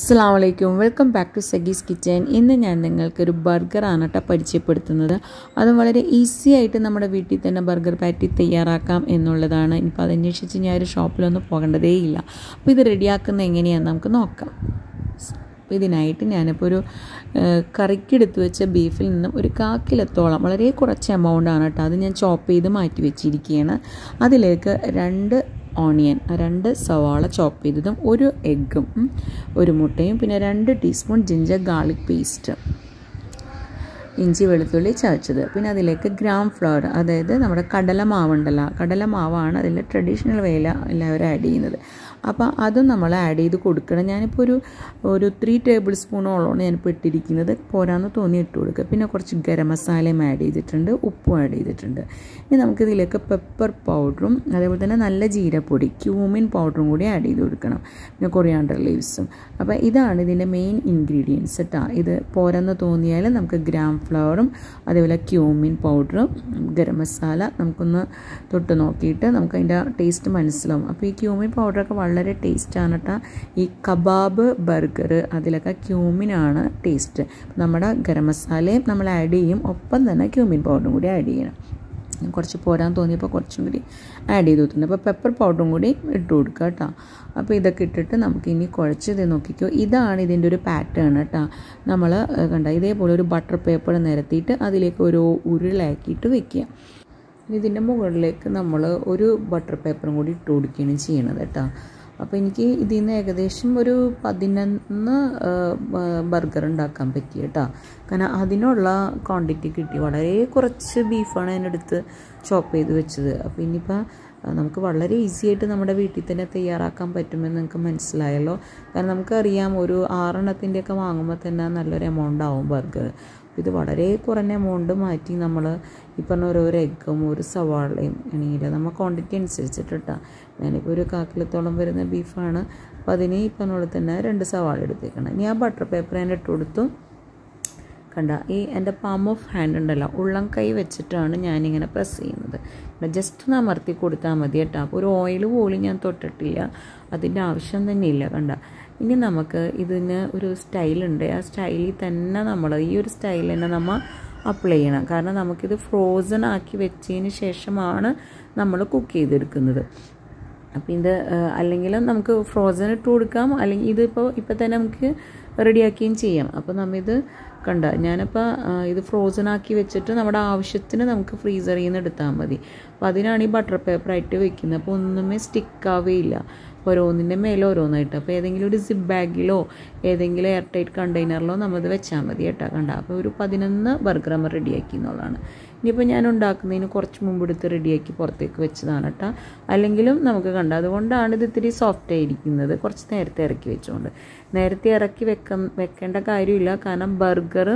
അസ്സാം വലൈക്കും welcome back to സഗീസ് കിച്ചൻ ഇന്ന് ഞാൻ നിങ്ങൾക്കൊരു ബർഗറാണ് കേട്ടോ പരിചയപ്പെടുത്തുന്നത് അത് വളരെ ഈസി ആയിട്ട് നമ്മുടെ വീട്ടിൽ തന്നെ ബർഗർ പാറ്റി തയ്യാറാക്കാം എന്നുള്ളതാണ് ഇനിയിപ്പോൾ അതന്വേഷിച്ച് ഞാൻ ഒരു ഷോപ്പിലൊന്നും പോകേണ്ടതേയില്ല അപ്പോൾ ഇത് റെഡിയാക്കുന്നത് എങ്ങനെയാണെന്ന് നമുക്ക് നോക്കാം അപ്പോൾ ഇതിനായിട്ട് ഞാനിപ്പോൾ ഒരു കറിക്കെടുത്ത് വെച്ച ബീഫിൽ നിന്നും ഒരു കാക്കിലത്തോളം വളരെ കുറച്ച് എമൗണ്ടാണ് കേട്ടോ അത് ഞാൻ ചോപ്പ് ചെയ്ത് മാറ്റി വെച്ചിരിക്കുകയാണ് അതിലേക്ക് രണ്ട് ഓണിയൻ രണ്ട് സവാള ചോപ്പ് ചെയ്തതും ഒരു എഗ്ഗും ഒരു മുട്ടയും പിന്നെ രണ്ട് ടീസ്പൂൺ ജിഞ്ചർ ഗാർലിക് പേസ്റ്റ് ഇഞ്ചി വെളുത്തുള്ളി ചതച്ചത് പിന്നെ അതിലേക്ക് ഗ്രാം ഫ്ലവർ അതായത് നമ്മുടെ കടലമാവുണ്ടല്ലോ കടലമാവാണ് അതിൽ ട്രഡീഷണൽ വേല എല്ലാവരും ആഡ് ചെയ്യുന്നത് അപ്പോൾ അതും നമ്മൾ ആഡ് ചെയ്ത് കൊടുക്കണം ഞാനിപ്പോൾ ഒരു ഒരു ത്രീ ടേബിൾ സ്പൂണോളമാണ് ഞാനിപ്പോൾ ഇട്ടിരിക്കുന്നത് പോരാന്ന് തോന്നി ഇട്ട് കൊടുക്കുക പിന്നെ കുറച്ച് ഗരം മസാലയും ആഡ് ചെയ്തിട്ടുണ്ട് ഉപ്പും ആഡ് ചെയ്തിട്ടുണ്ട് ഇനി നമുക്കിതിലേക്ക് പെപ്പർ പൗഡറും അതേപോലെ തന്നെ നല്ല ജീരപ്പൊടി ക്യൂമിൻ പൗഡറും കൂടി ആഡ് ചെയ്ത് കൊടുക്കണം പിന്നെ കൊറിയാണ്ടർ ലീവ്സും അപ്പോൾ ഇതാണ് ഇതിൻ്റെ മെയിൻ ഇൻഗ്രീഡിയൻസ് കേട്ടോ ഇത് പോരെന്ന് തോന്നിയാൽ നമുക്ക് ഗ്രാം ഫ്ലവറും അതേപോലെ ക്യൂമിൻ പൗഡറും ഗരം മസാല നമുക്കൊന്ന് തൊട്ട് നോക്കിയിട്ട് നമുക്ക് അതിൻ്റെ ടേസ്റ്റ് മനസ്സിലാവും അപ്പോൾ ഈ ക്യൂമിൻ പൗഡറൊക്കെ വളരെ ടേസ്റ്റാണ് കേട്ടോ ഈ കബാബ് ബർഗർ അതിലൊക്കെ ക്യൂമിനാണ് ടേസ്റ്റ് നമ്മുടെ ഗരം മസാലയും നമ്മൾ ആഡ് ചെയ്യും ഒപ്പം തന്നെ ക്യൂമിൻ പൗഡറും കൂടി ആഡ് ചെയ്യണം കുറച്ച് പോരാൻ തോന്നിയപ്പോൾ കുറച്ചും കൂടി ആഡ് ചെയ്ത് കൊടുത്തിട്ടുണ്ട് അപ്പോൾ പെപ്പർ പൗഡറും കൂടി ഇട്ട് കൊടുക്കുക കേട്ടോ അപ്പോൾ ഇതൊക്കെ ഇട്ടിട്ട് നമുക്ക് ഇനി കുഴച്ച് ഇത് നോക്കിക്കോ ഇതാണ് ഇതിൻ്റെ ഒരു പാറ്റേൺ കേട്ടോ നമ്മൾ കണ്ട ഇതേപോലെ ഒരു ബട്ടർ പേപ്പർ നിരത്തിയിട്ട് അതിലേക്ക് ഒരു ഉരുളാക്കിയിട്ട് വെക്കുക ഇതിൻ്റെ മുകളിലേക്ക് നമ്മൾ ഒരു ബട്ടർ പേപ്പറും കൂടി ഇട്ട് കൊടുക്കുകയാണ് ചെയ്യണത് കേട്ടോ അപ്പോൾ എനിക്ക് ഇതിൽ നിന്ന് ഏകദേശം ഒരു പതിനൊന്ന് ബർഗർ ഉണ്ടാക്കാൻ പറ്റി കേട്ടോ കാരണം അതിനുള്ള ക്വാണ്ടിറ്റി കിട്ടി വളരെ കുറച്ച് ബീഫാണ് അതിനടുത്ത് ചോപ്പ് ചെയ്ത് വെച്ചത് അപ്പോൾ ഇനിയിപ്പോൾ നമുക്ക് വളരെ ഈസി ആയിട്ട് നമ്മുടെ വീട്ടിൽ തന്നെ തയ്യാറാക്കാൻ പറ്റുമെന്ന് നിങ്ങൾക്ക് മനസ്സിലായല്ലോ കാരണം നമുക്കറിയാം ഒരു ആറെണ്ണത്തിൻ്റെയൊക്കെ വാങ്ങുമ്പോൾ തന്നെ നല്ലൊരു എമൗണ്ട് ആവും ബർഗർ ഇത് വളരെ കുറഞ്ഞ എമൗണ്ട് മാറ്റി നമ്മൾ ഈ പറഞ്ഞ ഓരോ എഗ്ഗും ഒരു സവാളയും ആണെങ്കിൽ നമ്മൾ ക്വാണ്ടിറ്റി അനുസരിച്ചിട്ട് ഇട്ടാൽ ഞാനിപ്പോൾ ഒരു കാക്കിലത്തോളം വരുന്ന ബീഫാണ് അപ്പോൾ അതിന് ഈ പറഞ്ഞ പോലെ തന്നെ രണ്ട് സവാള എടുത്തേക്കണം ഇനി ആ ബട്ടർ പേപ്പർ ഞാൻ ഇട്ട് കൊടുത്തു കണ്ട ഈ എൻ്റെ പാം ഓഫ് ഹാൻഡ് ഉണ്ടല്ലോ ഉള്ളം കൈ വെച്ചിട്ടാണ് ഞാനിങ്ങനെ പ്രസ് ചെയ്യുന്നത് ജസ്റ്റ് ഒന്ന് അമർത്തി കൊടുത്താൽ മതി കേട്ടോ അപ്പോൾ ഒരു ഓയിൽ പോലും ഞാൻ തൊട്ടിട്ടില്ല അതിൻ്റെ ആവശ്യം തന്നെ ഇല്ല കണ്ട ഇനി നമുക്ക് ഇതിന് ഒരു സ്റ്റൈലുണ്ട് ആ സ്റ്റൈലിൽ തന്നെ നമ്മൾ ഈ ഒരു സ്റ്റൈൽ തന്നെ നമ്മൾ അപ്ലൈ ചെയ്യണം കാരണം നമുക്കിത് ഫ്രോസൺ ആക്കി വെച്ചതിന് ശേഷമാണ് നമ്മൾ കുക്ക് ചെയ്തെടുക്കുന്നത് അപ്പോൾ ഇത് അല്ലെങ്കിൽ നമുക്ക് ഫ്രോസൺ ഇട്ട് കൊടുക്കാം അല്ലെങ്കിൽ ഇതിപ്പോൾ ഇപ്പോൾ തന്നെ നമുക്ക് റെഡിയാക്കുകയും ചെയ്യാം അപ്പോൾ നമ്മിത് കണ്ട ഞാനിപ്പോൾ ഇത് ഫ്രോസൺ ആക്കി വെച്ചിട്ട് നമ്മുടെ ആവശ്യത്തിന് നമുക്ക് ഫ്രീസറിൽ നിന്ന് എടുത്താൽ മതി അപ്പോൾ അതിനാണ് ഈ ബട്ടർ പേപ്പറായിട്ട് വെക്കുന്നത് അപ്പോൾ ഒന്നുമേ സ്റ്റിക്കാവുകയില്ല ഓരോന്നിൻ്റെ മേലെ ഓരോന്നായിട്ട് അപ്പോൾ ഏതെങ്കിലും ഒരു സിപ്പ് ബാഗിലോ ഏതെങ്കിലും എയർ ടൈറ്റ് കണ്ടെയ്നറിലോ നമ്മത് വെച്ചാൽ മതി കേട്ടോ കണ്ട അപ്പോൾ ഒരു പതിനൊന്ന് ബർഗർ നമ്മൾ റെഡിയാക്കി എന്നുള്ളതാണ് ഇനിയിപ്പോൾ ഞാൻ ഉണ്ടാക്കുന്നതിന് കുറച്ച് മുമ്പ് എടുത്ത് റെഡിയാക്കി പുറത്തേക്ക് വെച്ചതാണ് കേട്ടോ അല്ലെങ്കിലും നമുക്ക് കണ്ട അതുകൊണ്ടാണ് ഇത് ഇത്തിരി സോഫ്റ്റ് ആയിരിക്കുന്നത് കുറച്ച് നേരത്തെ ഇറക്കി വെച്ചുകൊണ്ട് നേരത്തെ ഇറക്കി വെക്ക വെക്കേണ്ട കാര്യമില്ല കാരണം ബർഗർ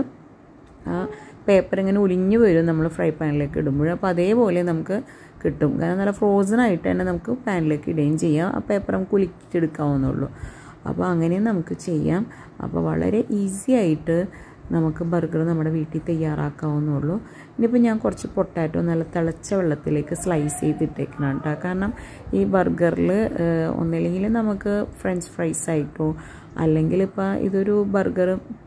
ആ പേപ്പർ ഇങ്ങനെ ഉലിഞ്ഞു വരും നമ്മൾ ഫ്രൈ പാനിലേക്ക് ഇടുമ്പോൾ അപ്പോൾ അതേപോലെ നമുക്ക് കിട്ടും കാരണം നല്ല ഫ്രോസൺ ആയിട്ട് തന്നെ നമുക്ക് പാനിലേക്ക് ഇടുകയും ചെയ്യാം ആ പേപ്പർ നമുക്ക് ഉലിച്ചെടുക്കാവുന്നുള്ളൂ അപ്പോൾ അങ്ങനെയും നമുക്ക് ചെയ്യാം അപ്പോൾ വളരെ ഈസി ആയിട്ട് നമുക്ക് ബർഗർ നമ്മുടെ വീട്ടിൽ തയ്യാറാക്കാവുന്നുള്ളൂ ഇനിയിപ്പോൾ ഞാൻ കുറച്ച് പൊട്ടാറ്റോ നല്ല തിളച്ച വെള്ളത്തിലേക്ക് സ്ലൈസ് ചെയ്തിട്ടേക്കണം കേട്ടോ കാരണം ഈ ബർഗറിൽ ഒന്നില്ലെങ്കിൽ നമുക്ക് ഫ്രഞ്ച് ഫ്രൈസ് ആയിട്ടോ അല്ലെങ്കിൽ ഇപ്പോൾ ഇതൊരു ബർഗർ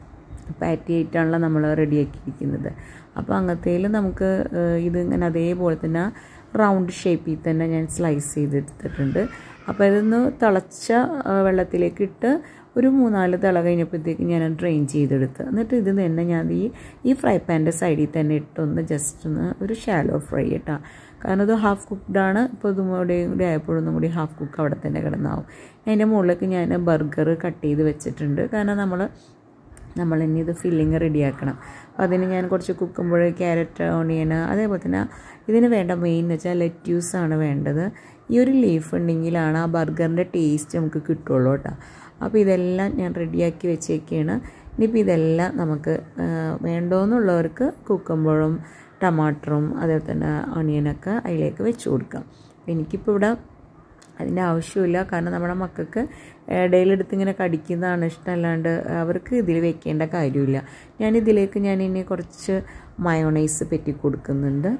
പാറ്റി ആയിട്ടാണല്ലോ നമ്മൾ റെഡിയാക്കിയിരിക്കുന്നത് അപ്പോൾ അങ്ങനത്തേൽ നമുക്ക് ഇതിങ്ങനെ അതേപോലെ തന്നെ റൗണ്ട് ഷേപ്പിൽ തന്നെ ഞാൻ സ്ലൈസ് ചെയ്തെടുത്തിട്ടുണ്ട് അപ്പോൾ ഇതൊന്ന് തിളച്ച വെള്ളത്തിലേക്ക് ഇട്ട് ഒരു മൂന്നാല് തിള കഴിഞ്ഞപ്പോഴത്തേക്ക് ഞാൻ ഡ്രെയിൻ ചെയ്തെടുത്ത് എന്നിട്ട് ഇത് തന്നെ ഞാൻ ഈ ഈ ഫ്രൈ പാൻ്റെ സൈഡിൽ തന്നെ ഇട്ടൊന്ന് ജസ്റ്റ് ഒന്ന് ഒരു ഷാലോ ഫ്രൈ ഇട്ടാ കാരണം ഇത് ഹാഫ് കുക്ക്ഡാണ് ഇപ്പോൾ ഇതും കൂടെ കൂടി ആയപ്പോഴൊന്നും കൂടി ഹാഫ് കുക്ക് അവിടെ തന്നെ കിടന്നാവും അതിൻ്റെ മുകളിലേക്ക് ഞാൻ ബർഗർ കട്ട് ചെയ്ത് വെച്ചിട്ടുണ്ട് കാരണം നമ്മൾ നമ്മൾ ഇനി ഇത് ഫില്ലിങ് റെഡിയാക്കണം അപ്പോൾ അതിന് ഞാൻ കുറച്ച് കുക്കുമ്പോൾ ക്യാരറ്റ് ഓണിയൻ അതേപോലെ തന്നെ ഇതിന് വേണ്ട മെയിൻ എന്ന് വെച്ചാൽ ലെറ്റ്യൂസ് ആണ് വേണ്ടത് ഈ ഒരു ലീഫ് ഉണ്ടെങ്കിലാണ് ആ ബർഗറിൻ്റെ ടേസ്റ്റ് നമുക്ക് കിട്ടുള്ളൂ കേട്ടോ അപ്പോൾ ഇതെല്ലാം ഞാൻ റെഡിയാക്കി വെച്ചേക്കാണ് ഇനിയിപ്പോൾ ഇതെല്ലാം നമുക്ക് വേണ്ടോന്നുള്ളവർക്ക് കുക്കുമ്പോഴും ടമാറ്ററും അതേപോലെ തന്നെ ഓണിയനൊക്കെ അതിലേക്ക് വെച്ച് കൊടുക്കാം എനിക്കിപ്പോൾ ഇവിടെ അതിൻ്റെ ആവശ്യമില്ല കാരണം നമ്മുടെ മക്കൾക്ക് ഇടയിലെടുത്ത് ഇങ്ങനെ കടിക്കുന്നതാണ് ഇഷ്ടമല്ലാണ്ട് അവർക്ക് ഇതിൽ വെക്കേണ്ട കാര്യമില്ല ഞാനിതിലേക്ക് ഞാൻ ഇനി കുറച്ച് മയോണൈസ് പെറ്റി കൊടുക്കുന്നുണ്ട്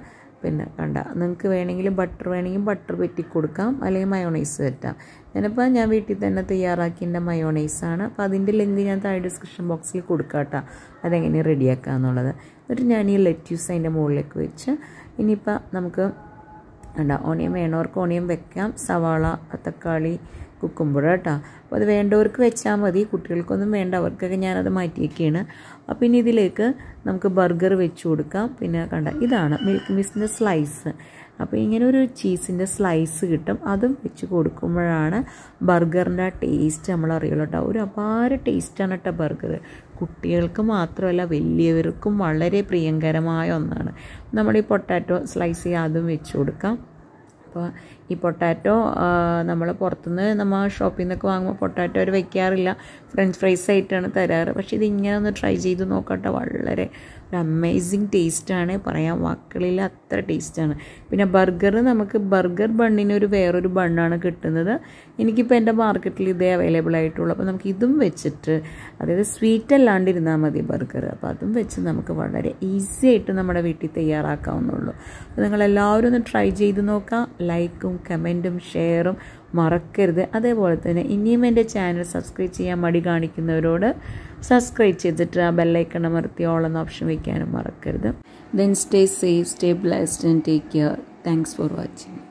പിന്നെ കണ്ട നിങ്ങൾക്ക് വേണമെങ്കിൽ ബട്ടർ വേണമെങ്കിൽ ബട്ടർ വെറ്റി കൊടുക്കാം അല്ലെങ്കിൽ മയോണൈസ് പറ്റാം ഞാനിപ്പോൾ ഞാൻ വീട്ടിൽ തന്നെ തയ്യാറാക്കിൻ്റെ മയോണൈസാണ് അപ്പോൾ അതിൻ്റെ ലിങ്ക് ഞാൻ താഴെ ഡിസ്ക്രിപ്ഷൻ ബോക്സിൽ കൊടുക്കാം കേട്ടോ അതെങ്ങനെ റെഡിയാക്കുക എന്നുള്ളത് എന്നിട്ട് ഞാൻ ഈ ലെറ്റ്യൂസ് അതിൻ്റെ മുകളിലേക്ക് വെച്ച് ഇനിയിപ്പോൾ നമുക്ക് വേണ്ട ഓണിയൻ വേണവർക്ക് ഓണിയൻ വെക്കാം സവാള തക്കാളി കുക്കുമ്പുഴ കേട്ടോ അപ്പോൾ അത് വേണ്ടവർക്ക് വെച്ചാൽ മതി കുട്ടികൾക്കൊന്നും വേണ്ട അവർക്കൊക്കെ ഞാനത് മാറ്റിയൊക്കെയാണ് അപ്പോൾ ഇനി ഇതിലേക്ക് നമുക്ക് ബർഗർ വെച്ച് കൊടുക്കാം പിന്നെ കണ്ട ഇതാണ് മിൽക്ക് മിസിൻ്റെ സ്ലൈസ് അപ്പോൾ ഇങ്ങനെ ഒരു ചീസിൻ്റെ സ്ലൈസ് കിട്ടും അതും വെച്ച് കൊടുക്കുമ്പോഴാണ് ബർഗറിൻ്റെ ആ ടേസ്റ്റ് നമ്മൾ അറിയുള്ളൂ കേട്ടോ ഒരു അപാര ടേസ്റ്റാണ് കേട്ടോ ബർഗർ കുട്ടികൾക്ക് മാത്രമല്ല വലിയവർക്കും വളരെ പ്രിയങ്കരമായ ഒന്നാണ് നമ്മുടെ ഈ പൊട്ടാറ്റോ സ്ലൈസ് ചെയ്യുക അതും വെച്ച് കൊടുക്കാം അപ്പോൾ ഈ പൊട്ടാറ്റോ നമ്മൾ പുറത്തുനിന്ന് നമ്മൾ ഷോപ്പിൽ നിന്നൊക്കെ വാങ്ങുമ്പോൾ പൊട്ടാറ്റോ അവർ വയ്ക്കാറില്ല ഫ്രഞ്ച് ഫ്രൈസ് ആയിട്ടാണ് തരാറ് പക്ഷേ ഇത് ഇങ്ങനെ ഒന്ന് ട്രൈ ചെയ്ത് നോക്കട്ടെ വളരെ ഒരു അമേസിങ് ടേസ്റ്റാണ് പറയാൻ വാക്കുകളിൽ അത്ര ടേസ്റ്റാണ് പിന്നെ ബർഗർ നമുക്ക് ബർഗർ ബണ്ണിന് ഒരു വേറൊരു ബണ്ണാണ് കിട്ടുന്നത് എനിക്കിപ്പോൾ എൻ്റെ മാർക്കറ്റിൽ ഇതേ അവൈലബിൾ ആയിട്ടുള്ളൂ അപ്പോൾ നമുക്ക് ഇതും വെച്ചിട്ട് അതായത് സ്വീറ്റ് അല്ലാണ്ടിരുന്നാൽ മതി ബർഗർ അപ്പോൾ അതും വെച്ച് നമുക്ക് വളരെ ഈസി ആയിട്ട് നമ്മുടെ വീട്ടിൽ തയ്യാറാക്കാവുന്നുള്ളൂ അപ്പോൾ നിങ്ങളെല്ലാവരും ഒന്ന് ട്രൈ ചെയ്ത് നോക്കാം ലൈക്കും കമൻറ്റും ഷെയറും മറക്കരുത് അതേപോലെ തന്നെ ഇനിയും എൻ്റെ ചാനൽ സബ്സ്ക്രൈബ് ചെയ്യാൻ മടി കാണിക്കുന്നവരോട് സബ്സ്ക്രൈബ് ചെയ്തിട്ട് ആ ബെല്ലൈക്കൺ അമർത്തി ഓൾ എന്ന ഓപ്ഷൻ വയ്ക്കാനും മറക്കരുത് then stay safe stay blessed and take care thanks for watching